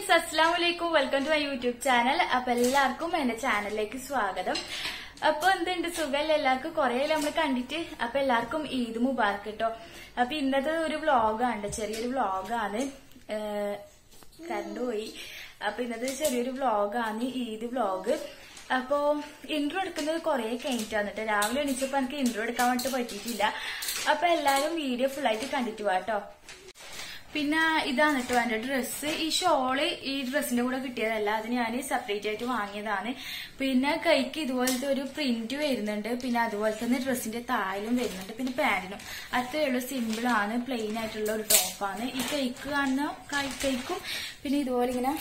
guys അസ്സാം വലൈക്കും welcome to my YouTube channel അപ്പൊ എല്ലാവർക്കും എന്റെ ചാനലിലേക്ക് സ്വാഗതം അപ്പൊ എന്തുണ്ട് സുഖമല്ല എല്ലാവർക്കും കുറെ നമ്മൾ കണ്ടിട്ട് അപ്പൊ എല്ലാവർക്കും ഈദ് മുബാർക്ക് കേട്ടോ അപ്പൊ ഇന്നത്തെ ഒരു വ്ളോഗാണ് ചെറിയൊരു വ്ളോഗാണ് കറണ്ട് പോയി അപ്പൊ ഇന്നത്തെ ചെറിയൊരു വ്ളോഗാണ് ഈദ് വ്ളോഗ് അപ്പോ ഇൻട്രോ എടുക്കുന്നത് കുറെ കഴിഞ്ഞിട്ടാണ് കേട്ടോ രാവിലെ എണീച്ചപ്പോ എനിക്ക് ഇൻട്രോ എടുക്കാൻ വേണ്ടിട്ട് പറ്റിയിട്ടില്ല അപ്പൊ എല്ലാരും വീഡിയോ ഫുൾ ആയിട്ട് കണ്ടിട്ട് പോവാട്ടോ പിന്നെ ഇതാണ് കേട്ടോ എന്റെ ഡ്രസ്സ് ഈ ഷോള് ഈ ഡ്രസ്സിന്റെ കൂടെ കിട്ടിയതല്ല അത് ഞാൻ സെപ്പറേറ്റ് ആയിട്ട് വാങ്ങിയതാണ് പിന്നെ കൈക്ക് ഇതുപോലത്തെ ഒരു പ്രിന്റ് വരുന്നുണ്ട് പിന്നെ അതുപോലെ തന്നെ ഡ്രസ്സിന്റെ താഴിലും വരുന്നുണ്ട് പിന്നെ പാന്റിനും അത്രയേ ഉള്ളൂ സിമ്പിൾ ആണ് പ്ലെയിൻ ആയിട്ടുള്ള ഒരു ടോപ്പാണ് ഈ കൈക്ക് കാണുന്ന കൈ- കൈക്കും പിന്നെ ഇതുപോലെ ഇങ്ങനെ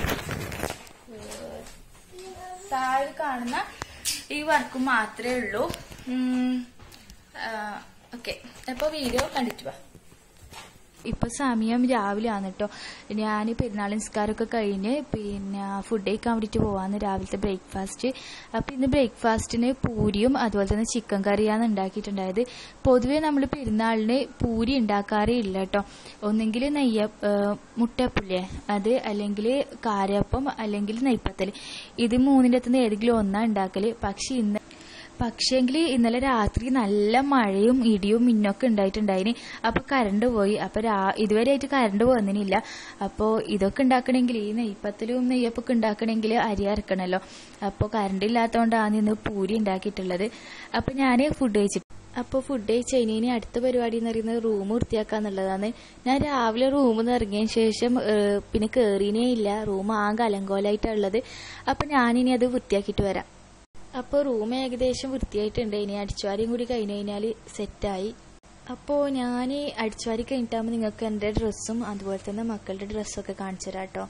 താഴെ കാണുന്ന ഈ വർക്കും മാത്രമേ ഉള്ളൂ ഓക്കെ അപ്പൊ വീഡിയോ കണ്ടിട്ട് വാ ഇപ്പൊ സമയം രാവിലെ ആണ് കേട്ടോ ഞാൻ പെരുന്നാൾ നിസ്കാരമൊക്കെ കഴിഞ്ഞ് പിന്നെ ഫുഡ് കഴിക്കാൻ വേണ്ടിട്ട് പോവാന്ന് രാവിലത്തെ ബ്രേക്ക്ഫാസ്റ്റ് അപ്പൊ ഇന്ന് ബ്രേക്ക്ഫാസ്റ്റിന് പൂരിയും അതുപോലെ തന്നെ ചിക്കൻ കറിയാണ് ഉണ്ടാക്കിയിട്ടുണ്ടായത് പൊതുവെ നമ്മൾ പെരുന്നാളിന് പൂരി ഉണ്ടാക്കാറേ ഇല്ല കേട്ടോ ഒന്നെങ്കിൽ നെയ്യ ഏഹ് മുട്ടയപ്പില്ലേ അത് അല്ലെങ്കിൽ കാരപ്പം അല്ലെങ്കിൽ നെയ്പ്പത്തൽ ഇത് മൂന്നിൻ്റെ അകത്തുനിന്ന് ഏതെങ്കിലും ഒന്നാ ഉണ്ടാക്കല് പക്ഷെ ഇന്ന് പക്ഷേങ്കിൽ ഇന്നലെ രാത്രി നല്ല മഴയും ഇടിയും മിന്നൊക്കെ ഉണ്ടായിട്ടുണ്ടായിന് അപ്പൊ കറണ്ട് പോയി അപ്പൊ രാ- ഇതുവരെ ആയിട്ട് കറണ്ട് പോകുന്നില്ല അപ്പോ ഇതൊക്കെ ഉണ്ടാക്കണമെങ്കിൽ ഈ നെയ്പ്പത്തിലും നെയ്യപ്പൊക്കെ ഉണ്ടാക്കണമെങ്കിൽ അരി അരക്കണല്ലോ അപ്പൊ കറണ്ട് ഇല്ലാത്തതുകൊണ്ടാണ് ഇന്ന് പൂരി ഉണ്ടാക്കിയിട്ടുള്ളത് അപ്പൊ ഞാന് ഫുഡ് കഴിച്ചിട്ട് അപ്പോൾ ഫുഡ് കഴിച്ച് കഴിഞ്ഞ് അടുത്ത പരിപാടി എന്ന് പറയുന്നത് റൂം വൃത്തിയാക്കാന്നുള്ളതാണ് ഞാൻ രാവിലെ റൂമിൽ നിന്ന് ഇറങ്ങിയതിന് ശേഷം ഏഹ്, പിന്നെ കയറിയേ ഇല്ല റൂം ആകെ അലങ്കോലായിട്ടാണ് ഉള്ളത് അപ്പം ഞാനിനി അത് വൃത്തിയാക്കിയിട്ട് വരാം അപ്പോൾ റൂം ഏകദേശം വൃത്തിയായിട്ടുണ്ട് ഇനി അടിച്ചുവാരിയും കൂടി കഴിഞ്ഞ് കഴിഞ്ഞാൽ സെറ്റായി അപ്പോൾ ഞാൻ അടിച്ചുവാരി കഴിഞ്ഞിട്ടാകുമ്പോൾ നിങ്ങൾക്ക് എൻ്റെ ഡ്രസ്സും അതുപോലെ തന്നെ മക്കളുടെ ഡ്രസ്സൊക്കെ കാണിച്ചു തരാം കേട്ടോ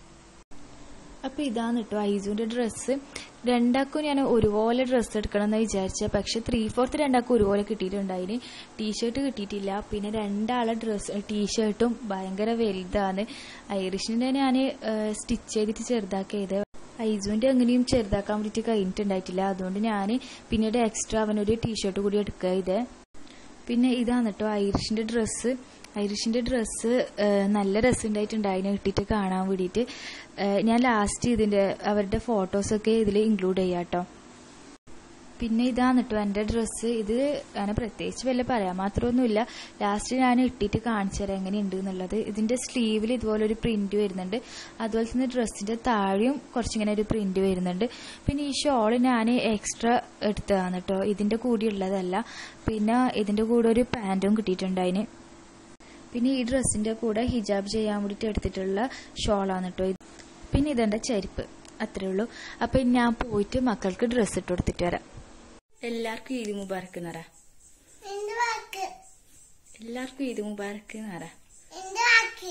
അപ്പൊ ഇതാണ് കേട്ടോ ഐസുവിന്റെ ഡ്രസ്സ് രണ്ടാക്കും ഞാൻ ഒരുപോലെ ഡ്രസ്സ് എടുക്കണം എന്ന് വിചാരിച്ചത് പക്ഷെ ത്രീ ഫോർത്ത് രണ്ടാക്കും ഒരുപോലെ കിട്ടിയിട്ടുണ്ടായിന് ടീഷർട്ട് കിട്ടിയിട്ടില്ല പിന്നെ രണ്ടാളെ ഡ്രസ്സ് ടീഷർട്ടും ഭയങ്കര വലുതാണ് ഐറിഷിന്റെ ഞാൻ സ്റ്റിച്ച് ചെയ്തിട്ട് ചെറുതാക്കിയത് ഐസുവിന്റെ എങ്ങനെയും ചെറുതാക്കാൻ വേണ്ടിയിട്ട് കഴിഞ്ഞിട്ടുണ്ടായിട്ടില്ല അതുകൊണ്ട് ഞാൻ പിന്നീട് എക്സ്ട്രാ അവനൊരു ടീഷർട്ട് കൂടി എടുക്കുക ഇത് പിന്നെ ഇതാണ് കേട്ടോ ഐറിഷിന്റെ ഡ്രസ്സ് ഐറിഷിന്റെ ഡ്രസ്സ് നല്ല രസമുണ്ടായിട്ടുണ്ട് അതിനെ ഇട്ടിട്ട് കാണാൻ വേണ്ടിയിട്ട് ഏഹ് ഞാൻ ലാസ്റ്റ് ഇതിന്റെ അവരുടെ ഫോട്ടോസൊക്കെ ഇതിൽ ഇൻക്ലൂഡ് ചെയ്യാം കേട്ടോ പിന്നെ ഇതാണ് കേട്ടോ എൻ്റെ ഡ്രസ്സ് ഇത് അങ്ങനെ പ്രത്യേകിച്ച് വല്ല പറയാൻ മാത്രമൊന്നുമില്ല ലാസ്റ്റ് ഞാൻ ഇട്ടിട്ട് കാണിച്ചു തരാം എങ്ങനെയുണ്ട് എന്നുള്ളത് ഇതിന്റെ സ്ലീവിൽ ഇതുപോലെ ഒരു പ്രിന്റ് വരുന്നുണ്ട് അതുപോലെ തന്നെ ഡ്രസ്സിന്റെ താഴെയും കുറച്ചിങ്ങനെ ഒരു പ്രിന്റ് വരുന്നുണ്ട് പിന്നെ ഈ ഷോള് ഞാൻ എക്സ്ട്രാ എടുത്തതാണ് കേട്ടോ ഇതിന്റെ കൂടെ ഉള്ളതല്ല പിന്നെ ഇതിന്റെ കൂടെ ഒരു പാന്റും കിട്ടിയിട്ടുണ്ട് അതിന് പിന്നെ ഈ ഡ്രസ്സിന്റെ കൂടെ ഹിജാബ് ചെയ്യാൻ വേണ്ടിയിട്ട് എടുത്തിട്ടുള്ള ഷോളാണ് കേട്ടോ ഇത് പിന്നെ ഇതെന്റെ ചെരുപ്പ് അത്രേ ഉള്ളൂ അപ്പൊ ഇനി ഞാൻ പോയിട്ട് മക്കൾക്ക് ഡ്രസ്സ് ഇട്ട് കൊടുത്തിട്ട് വരാം എല്ലാവർക്കും ഈദ് മുബാറക്ക് എന്ന് പറ എന്റെ വാക്ക് എല്ലാവർക്കും ഈദ് മുബാറക്ക് എന്ന് പറ എന്റെ വാക്ക്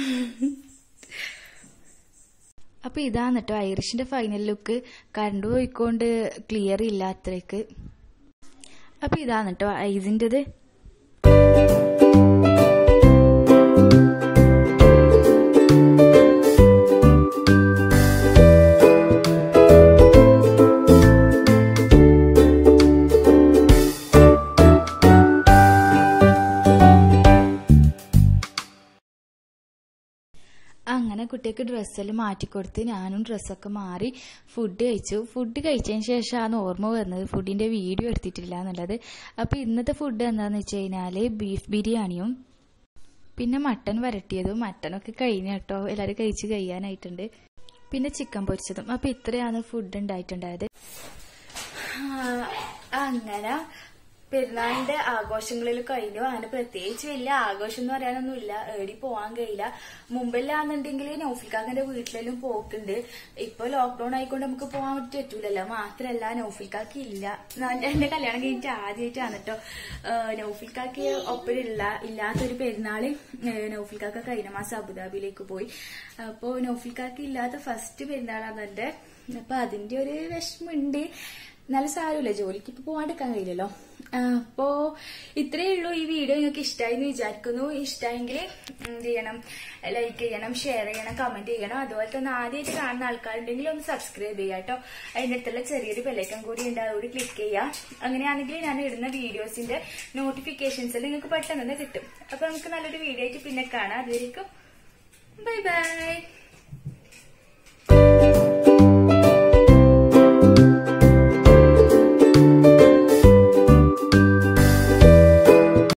അപ്പൊ ഇതാണ് കേട്ടോ ഐറിഷിന്റെ ഫൈനൽ ലുക്ക് കറണ്ട് പോയിക്കൊണ്ട് ക്ലിയർ ഇല്ല അത്രയ്ക്ക് അപ്പൊ ഇതാണ് കേട്ടോ ഐസിൻ്റെത് അങ്ങനെ കുട്ടിക്ക് ഡ്രസ്സെല്ലാം മാറ്റിക്കൊടുത്ത് ഞാനും ഡ്രസ്സൊക്കെ മാറി ഫുഡ് കഴിച്ചു ഫുഡ് കഴിച്ചതിന് ശേഷമാണ് ഓർമ്മ വരുന്നത് ഫുഡിന്റെ വീഡിയോ എടുത്തിട്ടില്ല എന്നുള്ളത് അപ്പൊ ഇന്നത്തെ ഫുഡ് എന്താന്ന് വെച്ച് കഴിഞ്ഞാല് ബീഫ് ബിരിയാണിയും പിന്നെ മട്ടൻ വരട്ടിയതും മട്ടനൊക്കെ കഴിഞ്ഞ കേട്ടോ എല്ലാവരും കഴിച്ച് കഴിയാനായിട്ടുണ്ട് പിന്നെ ചിക്കൻ പൊരിച്ചതും അപ്പൊ ഇത്രയാണ് ഫുഡ് ഉണ്ടായിട്ടുണ്ടായത് അങ്ങനെ പെരുന്നാളിന്റെ ആഘോഷങ്ങളിൽ കഴിഞ്ഞു അങ്ങനെ പ്രത്യേകിച്ച് വലിയ ആഘോഷം എന്ന് പറയാനൊന്നുമില്ല ഏടി പോവാൻ കഴിയില്ല മുമ്പെല്ലാന്നുണ്ടെങ്കിൽ നൗഫിക്കാക്കിന്റെ വീട്ടിലെല്ലാം പോക്കുണ്ട് ഇപ്പൊ ലോക്ക്ഡൌൺ ആയിക്കൊണ്ട് നമുക്ക് പോകാൻ പറ്റൂലല്ലോ മാത്രല്ല നൗഫിക്കാക്ക് ഇല്ല ഞാൻ- എന്റെ കല്യാണം കഴിഞ്ഞിട്ട് ആദ്യമായിട്ടാണ് കേട്ടോ നൗഫിക്കാക്ക് ഒപ്പരില്ല ഇല്ലാത്തൊരു പെരുന്നാള് ഏഹ് നൗഫിക്കാക്ക കഴിഞ്ഞ മാസം അബുദാബിയിലേക്ക് പോയി അപ്പോ നൗഫിക്കാക്ക് ഇല്ലാത്ത ഫസ്റ്റ് പെരുന്നാളാണ് എന്റെ അപ്പൊ അതിന്റെ ഒരു വിഷമമുണ്ട് നല്ല സാരമില്ല ജോലിക്ക് ഇപ്പൊ പോവാണ്ടിരിക്കാൻ കഴിയില്ലല്ലോ ആ, അപ്പോ ഇത്രയേ ഉള്ളൂ ഈ വീഡിയോ നിങ്ങൾക്ക് ഇഷ്ടമായി എന്ന് വിചാരിക്കുന്നു ഇഷ്ടമായെങ്കിൽ എന്ത് ചെയ്യണം ലൈക്ക് ചെയ്യണം ഷെയർ ചെയ്യണം കമന്റ് ചെയ്യണം അതുപോലെ തന്നെ ആദ്യമായിട്ട് കാണുന്ന ആൾക്കാരുണ്ടെങ്കിൽ ഒന്ന് സബ്സ്ക്രൈബ് ചെയ്യുക കേട്ടോ അതിന്റെ അടുത്തുള്ള ചെറിയൊരു ബെല്ലൈക്കൻ കൂടി ഉണ്ട് അതുകൂടി ക്ലിക്ക് ചെയ്യുക അങ്ങനെയാണെങ്കിൽ ഞാൻ ഇടുന്ന വീഡിയോസിന്റെ നോട്ടിഫിക്കേഷൻസ് നിങ്ങൾക്ക് പെട്ടെന്ന് തന്നെ കിട്ടും അപ്പൊ നമുക്ക് നല്ലൊരു വീഡിയോ ആയിട്ട് പിന്നെ കാണാം അതുവരെയും ബൈ ബൈ